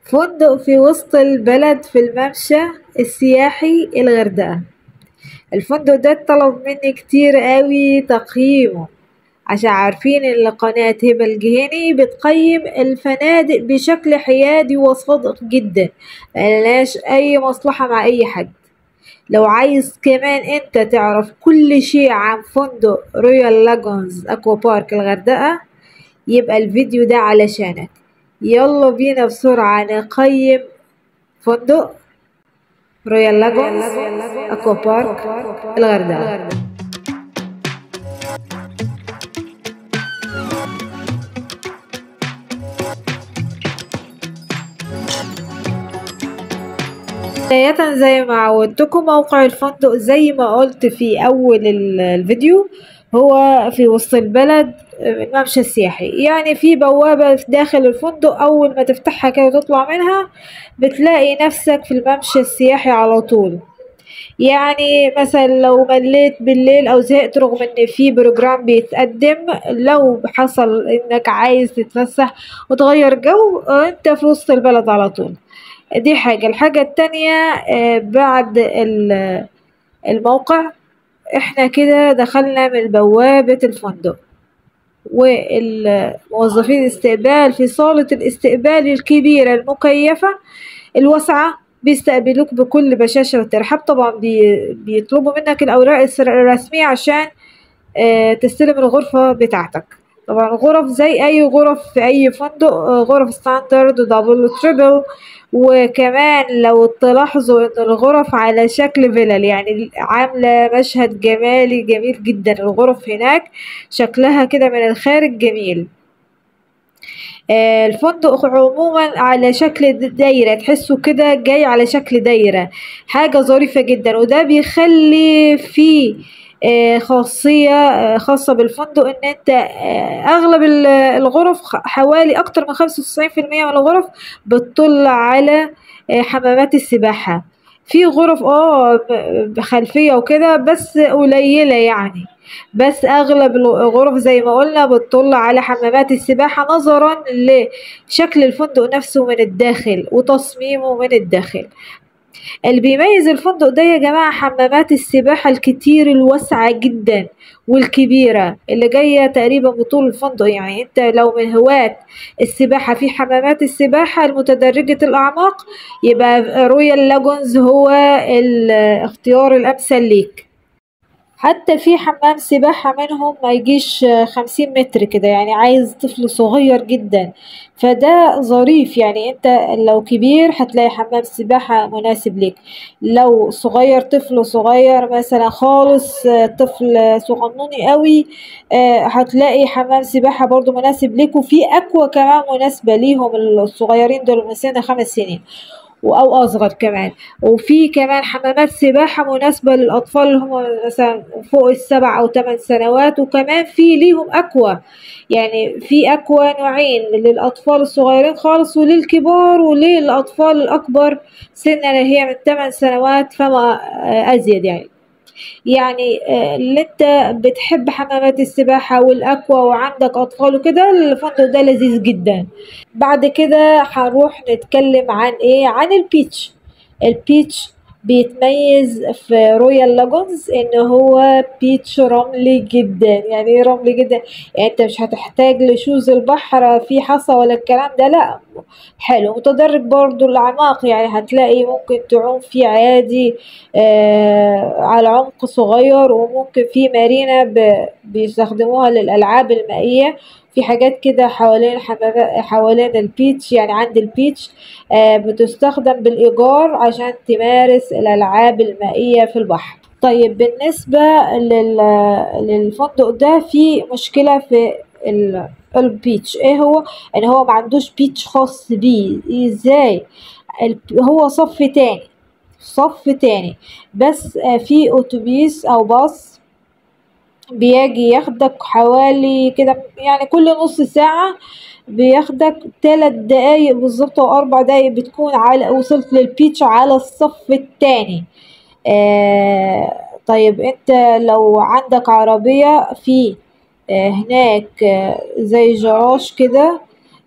فندق في وسط البلد في الممشى السياحي الغردقة الفندق ده طلب مني كتير قوي تقييمه عشان عارفين ان قناة هبة الجهيني بتقيم الفنادق بشكل حيادي وصادق جدا ملناش اي مصلحة مع اي حد لو عايز كمان انت تعرف كل شيء عن فندق رويال لاجونز اكوا بارك الغردقة يبقى الفيديو ده علشانك يلا بينا بسرعة نقيم فندق رويال لاجونز اكوا بارك الغردقة بداية زي ما عودتكم موقع الفندق زي ما قلت في أول الفيديو هو في وسط البلد الممشى السياحي يعني في بوابة في داخل الفندق أول ما تفتحها كده وتطلع منها بتلاقي نفسك في الممشى السياحي على طول يعني مثلا لو مليت بالليل او زهقت رغم ان في بروجرام بيتقدم لو حصل انك عايز تتفسح وتغير جو انت في وسط البلد على طول دي حاجة الحاجة التانية بعد الموقع احنا كده دخلنا من بوابة الفندق والموظفين الاستقبال في صالة الاستقبال الكبيرة المكيفة الواسعة بيستقبلوك بكل بشاشة وترحاب طبعا بيطلبوا منك الأوراق الرسمية عشان تستلم الغرفة بتاعتك طبعا غرف زي أي غرف في أي فندق غرف ستاندرد ودبل وتريبل وكمان لو تلاحظوا ان الغرف على شكل فيلل يعني عاملة مشهد جمالي جميل جدا الغرف هناك شكلها كده من الخارج جميل الفندق عموما على شكل دايرة تحسه كده جاي على شكل دايرة حاجة ظريفة جدا وده بيخلي فيه خاصية خاصة بالفندق ان انت اغلب الغرف حوالي اكتر من خمسة وتسعين في المية من الغرف بتطل على حمامات السباحة في غرف اه خلفية وكده بس قليلة يعني بس اغلب الغرف زي ما قلنا بتطل على حمامات السباحة نظرا لشكل الفندق نفسه من الداخل وتصميمه من الداخل اللي بيميز الفندق ده يا جماعة حمامات السباحة الكتير الواسعة جدا والكبيرة اللي جاية تقريبا بطول الفندق يعني انت لو من هواة السباحة في حمامات السباحة المتدرجة الأعماق يبقى رويال لاجونز هو الاختيار الأمثل ليك حتى في حمام سباحة منهم ما يجيش خمسين متر كده يعني عايز طفل صغير جدا فده ظريف يعني انت لو كبير هتلاقي حمام سباحة مناسب ليك لو صغير طفل صغير مثلا خالص طفل صغنوني قوي هتلاقي حمام سباحة برضو مناسب ليك وفي اكوا كمان مناسبة ليهم الصغيرين دول من سنة خمس سنين او اصغر كمان وفي كمان حمامات سباحة مناسبة للاطفال اللي هم مثلا فوق السبع او ثمان سنوات وكمان في ليهم اكوا يعني في اكوا نوعين للاطفال الصغيرين خالص وللكبار وللاطفال الاكبر سنا اللي هي من 8 سنوات فما ازيد يعني يعني اللي انت بتحب حمامات السباحة والاكوا وعندك اطفال وكده الفندق ده لذيذ جدا بعد كده هنروح نتكلم عن ايه عن البيتش البيتش بيتميز في رويال لاجونز ان هو بيتش رملي جدا يعني ايه رملي جدا يعني انت مش هتحتاج لشوز البحر في حصى ولا الكلام ده لا حلو متدرج برضو الاعماق يعني هتلاقي ممكن تعوم فيه عادي آه على عمق صغير وممكن في مارينا بيستخدموها للالعاب المائيه في حاجات كده حوالين حوالين البيتش يعني عند البيتش آه بتستخدم بالإيجار عشان تمارس الألعاب المائية في البحر طيب بالنسبة للفندق ده في مشكلة في البيتش ايه هو ان هو ما عندوش بيتش خاص بيه ازاي هو صف تاني صف تاني بس في اتوبيس او باص بيجي ياخدك حوالي كده يعني كل نص ساعة بياخدك تلات دقايق بالظبط او اربع دقايق بتكون على وصلت للبيتش على الصف التاني آه طيب انت لو عندك عربية في آه هناك آه زي جراج كده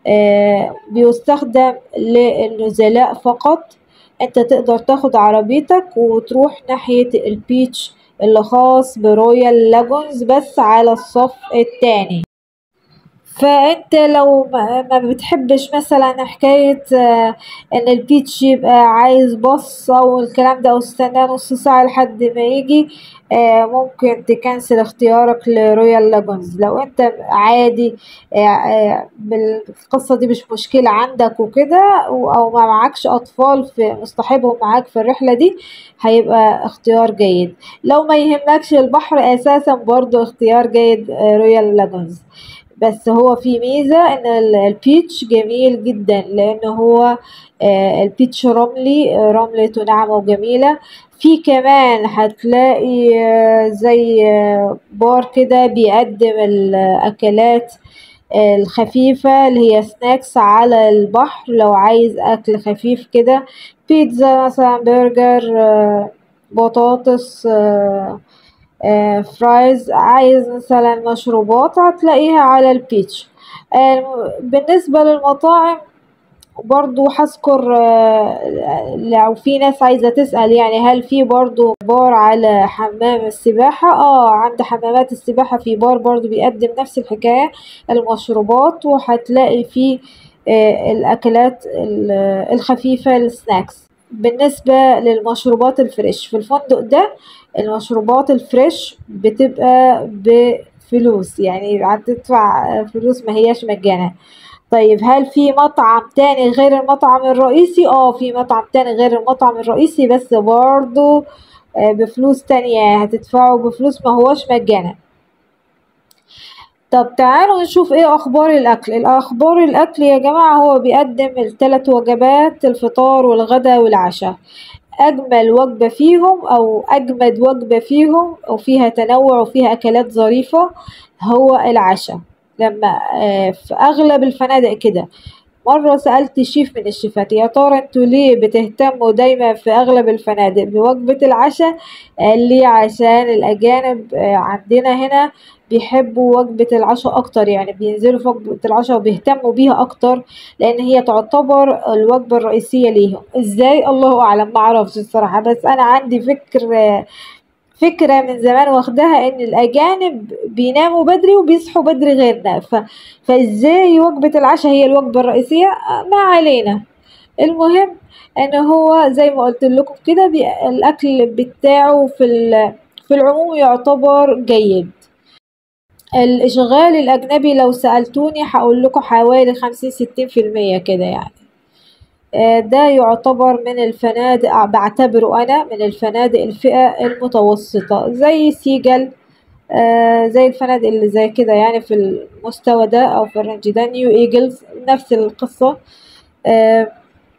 آه بيستخدم للنزلاء فقط انت تقدر تاخد عربيتك وتروح ناحية البيتش اللي خاص برويال لاجونز بس على الصف التاني فانت لو ما بتحبش مثلا حكاية ان البيتش يبقى عايز بص او الكلام ده او استنى نص ساعة لحد ما يجي ممكن تكنسل اختيارك لرويال لاجونز لو انت عادي بالقصة دي مش مشكلة عندك وكده او ما معكش اطفال في مصطحبهم معاك في الرحلة دي هيبقى اختيار جيد لو ما يهمكش البحر اساسا برضو اختيار جيد رويال لاجونز بس هو في ميزة ان البيتش جميل جدا لان هو البيتش رملي رملته ناعمة وجميلة في كمان هتلاقي زي بار كده بيقدم الاكلات الخفيفة اللي هي سناكس على البحر لو عايز اكل خفيف كده بيتزا مثلا برجر بطاطس آه فرايز عايز مثلا مشروبات هتلاقيها على البيتش آه بالنسبة للمطاعم برضو هذكر آه لو في ناس عايزة تسأل يعني هل في برضو بار على حمام السباحة اه عند حمامات السباحة في بار برضو بيقدم نفس الحكاية المشروبات وهتلاقي فيه الأكلات الخفيفة السناكس بالنسبة للمشروبات الفريش في الفندق ده المشروبات الفريش بتبقى بفلوس يعني هتدفع فلوس ما هياش مجانا طيب هل في مطعم تاني غير المطعم الرئيسي اه في مطعم تاني غير المطعم الرئيسي بس برضو بفلوس تانية هتدفعوا بفلوس ما هوش مجانا طب تعالوا نشوف ايه اخبار الاكل الاخبار الاكل يا جماعة هو بيقدم الثلاث وجبات الفطار والغدا والعشاء اجمل وجبة فيهم او اجمد وجبة فيهم وفيها تنوع وفيها اكلات ظريفة هو العشاء لما في اغلب الفنادق كده مرة سألت شيف من الشيفات يا ترى انتوا ليه بتهتموا دايما في اغلب الفنادق بوجبة العشاء قال لي عشان الاجانب عندنا هنا بيحبوا وجبة العشاء أكتر يعني بينزلوا في وجبة العشاء وبيهتموا بيها أكتر لأن هي تعتبر الوجبة الرئيسية ليهم إزاي الله أعلم معرفش الصراحة بس أنا عندي فكر فكرة من زمان واخداها ان الاجانب بيناموا بدري وبيصحوا بدري غيرنا ف... فازاي وجبة العشاء هي الوجبة الرئيسية ما علينا المهم ان هو زي ما قلت لكم كده بي... الاكل بتاعه في ال... في العموم يعتبر جيد الاشغال الاجنبي لو سألتوني هقول لكم حوالي خمسين ستين في المية كده يعني ده يعتبر من الفنادق بعتبره أنا من الفنادق الفئة المتوسطة زي سيجل آه زي الفنادق اللي زي كده يعني في المستوى ده أو في الرينج ده نيو إيجلز نفس القصة آه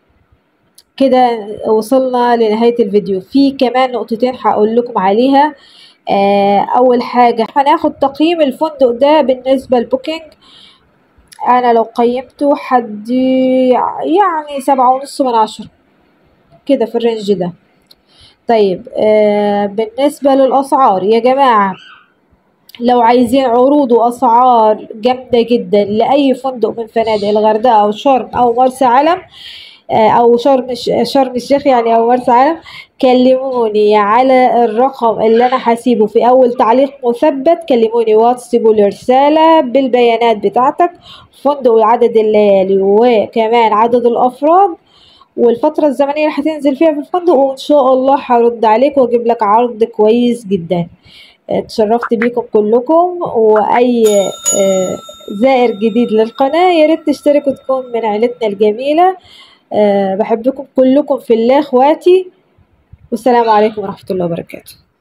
كده وصلنا لنهاية الفيديو في كمان نقطتين هقول لكم عليها آه أول حاجة هناخد تقييم الفندق ده بالنسبة للبوكينج انا لو قيمته حد يعني سبعة ونص من عشرة كده في الرينج ده طيب آه بالنسبة للأسعار يا جماعة لو عايزين عروض وأسعار جامدة جدا لأي فندق من فنادق الغردقة أو شرم أو مرسى علم آه أو شرم شرم الشيخ يعني أو مرسى علم كلموني على الرقم اللي انا هسيبه في اول تعليق مثبت كلموني واتسابوا لي رسالة بالبيانات بتاعتك فندق وعدد الليالي وكمان عدد الافراد والفترة الزمنية اللي هتنزل فيها في الفندق وان شاء الله هرد عليك واجيب لك عرض كويس جدا اتشرفت بيكم كلكم واي زائر جديد للقناة يا ريت تشتركوا تكون من عيلتنا الجميلة بحبكم كلكم في الله اخواتي والسلام عليكم ورحمة الله وبركاته